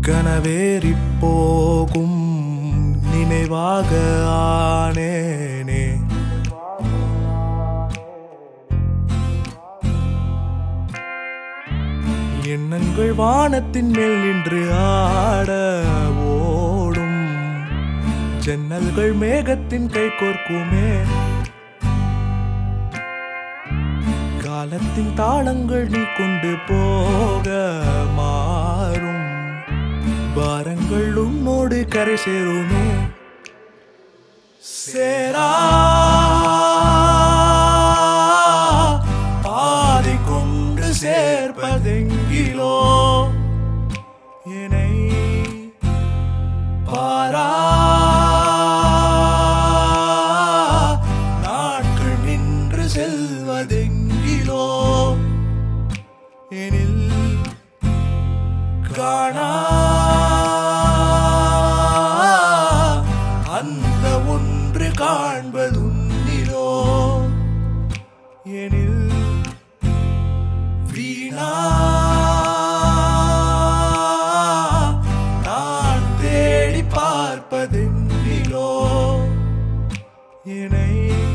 கனவேறி போகும் நினைவாக ஆனேனே எண்ணங்கள் வானத்தின் மேல் நின்று ஆட ஓடும் ஜன்னல்கள் மேகத்தின் கை கோர்க்குமே காலத்தின் தாளங்கள் நீ கொண்டு போக மாறும் பாரங்கள் உன்னோடு கரை சேருமே சேரா பாதி கொண்டு சேர்ப்பதெங்கிலோ என்னை பாரா நாட்கள் நின்று செல்வதெங்கிலோ எனில் காணா அந்த ஒன்று காண்பதுன்னிலோ எனில் வீணா நான் தேடி பார்ப்பதென்னிலோ என்னை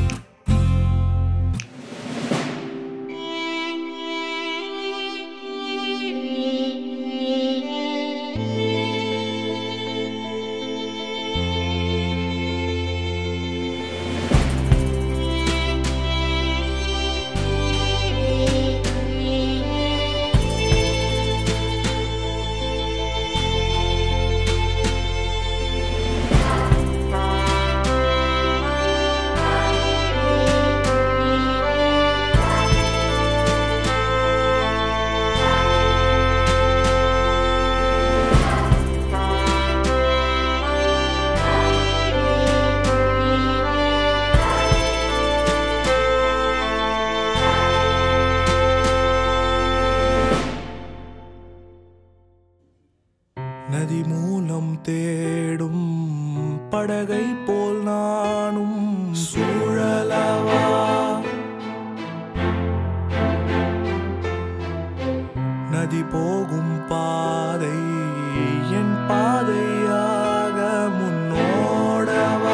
நதி மூலம் தேடும் படகை போல் நானும் சூழலவா நதி போகும் பாதை என் பாதையாக முன்னோடவா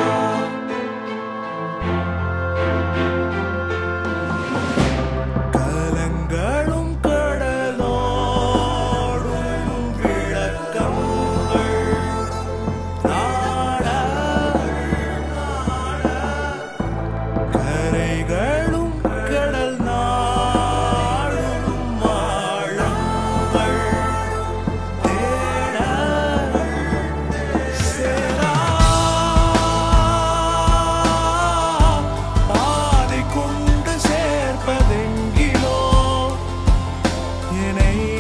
கலங்களும் கடலோடும் விளக்கங்கள் நாட கரைகளும் கடல் நாடும் ஆழங்கள் தேட சேரா பாதை கொண்டு சேர்ப்பதெங்கிலோ என்னை